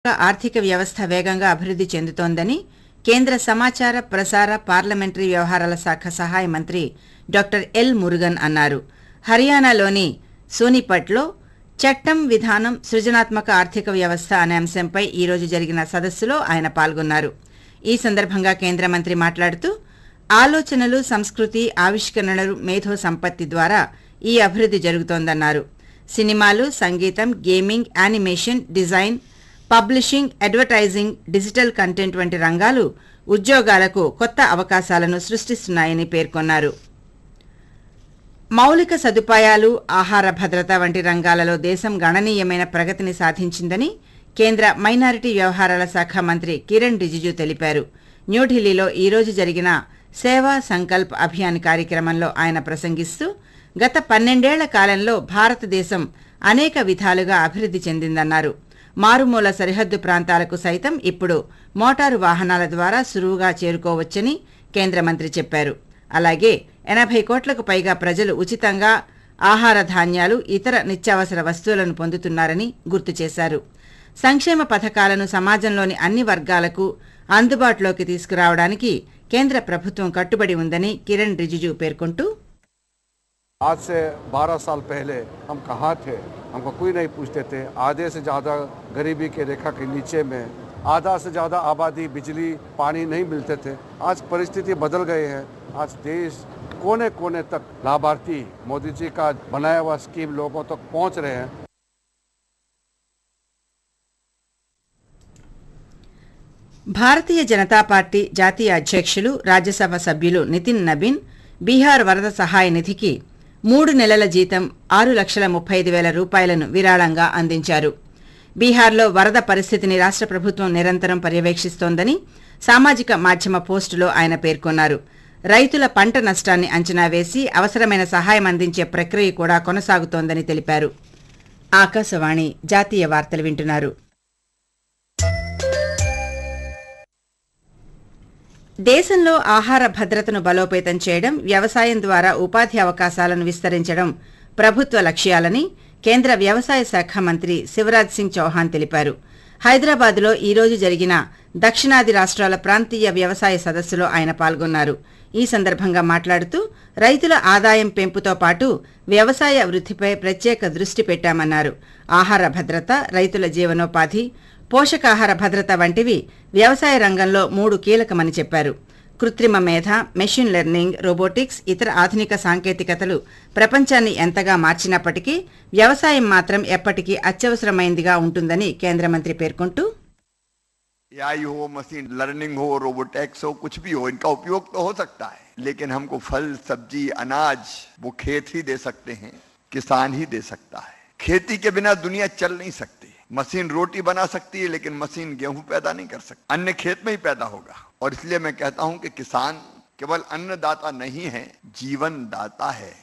ఆర్థిక వ్యవస్థ వేగంగా అభివృద్ధి చెందుతోందని కేంద్ర సమాచార ప్రసార పార్లమెంటరీ వ్యవహారాల శాఖ సహాయ మంత్రి డాక్టర్ ఎల్ మురుగన్ అన్నారు హర్యానాలోని సోనిపట్లో చట్టం విధానం సృజనాత్మక ఆర్థిక వ్యవస్థ అనే అంశంపై ఈ రోజు జరిగిన సదస్సులో ఆయన పాల్గొన్నారు ఈ సందర్భంగా కేంద్ర మంత్రి మాట్లాడుతూ ఆలోచనలు సంస్కృతి ఆవిష్కరణలు మేధో సంపత్తి ద్వారా ఈ అభివృద్ధి జరుగుతోందన్నారు సినిమాలు సంగీతం gaming animation design publishing advertising digital content వంటి రంగాలు ఉద్యోగాలకు కొత్త అవకాశాలను సృష్టిస్తున్నాయని పేర్కొన్నారు మౌలిక సదుపాయాలు ఆహార భద్రత వంటి రంగాలలో దేశం గణనీయమైన ప్రగతిని సాధించిందని కేంద్ర మైనారిటీ వ్యవహారాల శాఖ మంత్రి కిరణ్ రిజిజు తెలిపారు న్యూఢిల్లీలో ఈ రోజు జరిగిన సేవా సంకల్ప్ అభియాన్ కార్యక్రమంలో ఆయన ప్రసంగిస్తూ గత పన్నెండేళ్ల కాలంలో భారతదేశం అనేక విధాలుగా అభివృద్ధి చెందిందన్నారు మారుమూల సరిహద్దు ప్రాంతాలకు సైతం ఇప్పుడు మోటారు వాహనాల ద్వారా సులువుగా చేరుకోవచ్చని కేంద్ర మంత్రి చెప్పారు అలాగే ఎనభై కోట్లకు పైగా ప్రజలు ఉచితంగా ఆహార ధాన్యాలు ఇతర నిత్యావసర వస్తువులను పొందుతున్నారని గుర్తు చేశారు సంక్షేమ పథకాలను సమాజంలోని అన్ని వర్గాలకు అందుబాటులోకి తీసుకురావడానికి కేంద్ర ప్రభుత్వం కట్టుబడి ఉందని కిరణ్ రిజిజు పేర్కొంటూ आज से 12 साल पहले हम कहाँ थे हमको कोई नहीं पूछते थे आधे से ज़्यादा गरीबी के रेखा के नीचे में आधा से ज़्यादा आबादी बिजली पानी नहीं मिलते थे आज परिस्थिति बदल गई है आज देश कोने कोने तक लाभार्थी मोदी जी का बनाया हुआ स्कीम लोगों तक पहुंच रहे हैं భారతీయ జనతా పార్టీ జాతీయ అధ్యక్షులు రాజ్యసభ సభ్యులు నితిన్ నబీన్ బీహార్ వరద సహాయ నిధికి మూడు నెలల జీతం ఆరు లక్షల ముప్పై ఐదు వేల రూపాయలను విరాళంగా అందించారు బీహార్లో వరద పరిస్థితిని రాష్ట్ర ప్రభుత్వం నిరంతరం పర్యవేక్షిస్తోందని సామాజిక మాధ్యమ పోస్టులో ఆయన పేర్కొన్నారు రైతుల పంట నష్టాన్ని అంచనా వేసి అవసరమైన సహాయం అందించే ప్రక్రియ కూడా కొనసాగుతోందని తెలిపారు ఆకాశవాణి జాతీయ వార్తలు వింటున్నారు దేశంలో ఆహార భద్రతను బలోపేతం చేయడం వ్యవసాయం ద్వారా ఉపాధి అవకాశాలను విస్తరించడం ప్రభుత్వ లక్ష్యాలని కేంద్ర వ్యవసాయ శాఖ మంత్రి శివరాజ్ సింగ్ చౌహాన్ తెలిపారు హైదరాబాద్లో ఈ రోజు జరిగిన దక్షిణాది రాష్ట్రాల ప్రాంతీయ వ్యవసాయ సదస్సులో ఆయన పాల్గొన్నారు ఈ సందర్భంగా మాట్లాడుతూ రైతుల ఆదాయం పెంపుతో పాటు వ్యవసాయ వృద్ధిపై ప్రత్యేక దృష్టి పెట్టామన్నారు ఆహార భద్రత రైతుల జీవనోపాధి పోషకాహార భద్రత వంటివి వ్యవసాయ రంగంలో మూడు కీలకమని చెప్పారు కృత్రిమ మేధ మెషిన్ లెర్నింగ్ రోబోటిక్స్ ఇతర ఆధునిక సాంకేతికతలు ప్రపంచాన్ని ఎంతగా మార్చినప్పటికీ వ్యవసాయం మాత్రం ఎప్పటికీ అత్యవసరమైందిగా ఉంటుందని కేంద్ర మంత్రి పేర్కొంటూ एआई हो मशीन लर्निंग हो रोबोटेक्स हो कुछ भी हो इनका उपयोग तो हो सकता है लेकिन हमको फल सब्जी अनाज वो खेत ही दे सकते हैं किसान ही दे सकता है खेती के बिना दुनिया चल नहीं सकती मशीन रोटी बना सकती है लेकिन मशीन गेहूं पैदा नहीं कर सकती अन्न खेत में ही पैदा होगा और इसलिए मैं कहता हूं कि किसान केवल अन्नदाता नहीं है जीवन दाता है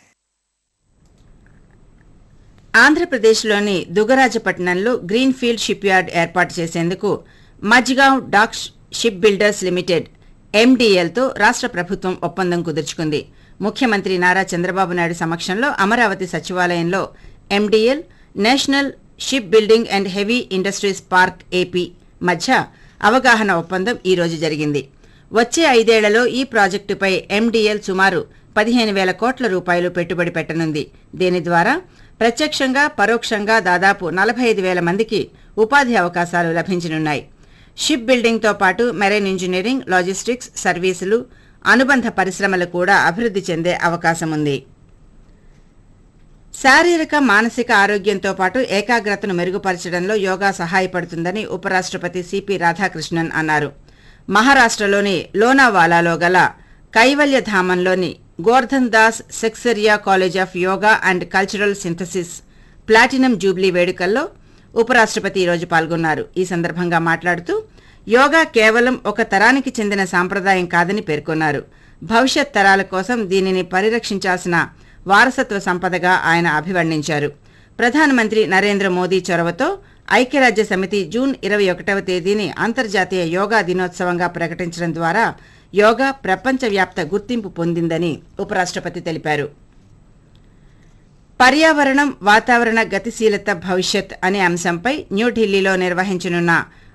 ఆంధ్రప్రదేశ్లోని దుగరాజపట్నంలో గ్రీన్ఫీల్డ్ షిప్ యార్డ్ ఏర్పాటు చేసేందుకు Mazagon dock ship builders limited ఎండీఎల్తో రాష్ట్ర ప్రభుత్వం ఒప్పందం కుదుర్చుకుంది ముఖ్యమంత్రి నారా చంద్రబాబు నాయుడు సమక్షంలో అమరావతి సచివాలయంలో MDL national ship building and heavy industries park AP మధ్య అవగాహన ఒప్పందం ఈ రోజు జరిగింది వచ్చే ఐదేళ్లలో ఈ ప్రాజెక్టుపై ఎండీఎల్ సుమారు పదిహేను వేల కోట్ల రూపాయలు పెట్టుబడి పెట్టనుంది దీని ద్వారా ప్రత్యక్షంగా పరోక్షంగా దాదాపు నలభై ఐదు వేల మందికి ఉపాధి అవకాశాలు లభించనున్నాయి షిప్ బిల్డింగ్తో పాటు మెరైన్ ఇంజనీరింగ్ లాజిస్టిక్స్ సర్వీసులు అనుబంధ పరిశ్రమలు కూడా అభివృద్ధి చెందే అవకాశం ఉంది శారీరక మానసిక ఆరోగ్యంతో పాటు ఏకాగ్రతను మెరుగుపరచడంలో యోగా సహాయపడుతుందని ఉపరాష్ట్రపతి సిపి రాధాకృష్ణన్ అన్నారు మహారాష్ట్రలోని లోనావాలాలో గల కైవల్యధామంలోని Gordhan Das Seksaria college of yoga and cultural synthesis platinum jubilee వేడుకల్లో ఉపరాష్ట్రపతి ఈరోజు పాల్గొన్నారు ఈ సందర్భంగా మాట్లాడుతూ యోగా కేవలం ఒక తరానికి చెందిన సాంప్రదాయం కాదని పేర్కొన్నారు భవిష్యత్ తరాల కోసం దీనిని పరిరక్షించాల్సిన వారసత్వ సంపదగా ఆయన అభివర్ణించారు ప్రధానమంత్రి నరేంద్ర మోదీ చొరవతో ఐక్యరాజ్య సమితి జూన్ ఇరవై ఒకటవ తేదీని అంతర్జాతీయ యోగా దినోత్సవంగా ప్రకటించడం ద్వారా యోగా ప్రపంచవ్యాప్త గుర్తింపు పొందిందని ఉపరాష్ట్రపతి తెలిపారు పర్యావరణం వాతావరణ గతిశీలత భవిష్యత్ అనే అంశంపై న్యూఢిల్లీలో నిర్వహించనున్న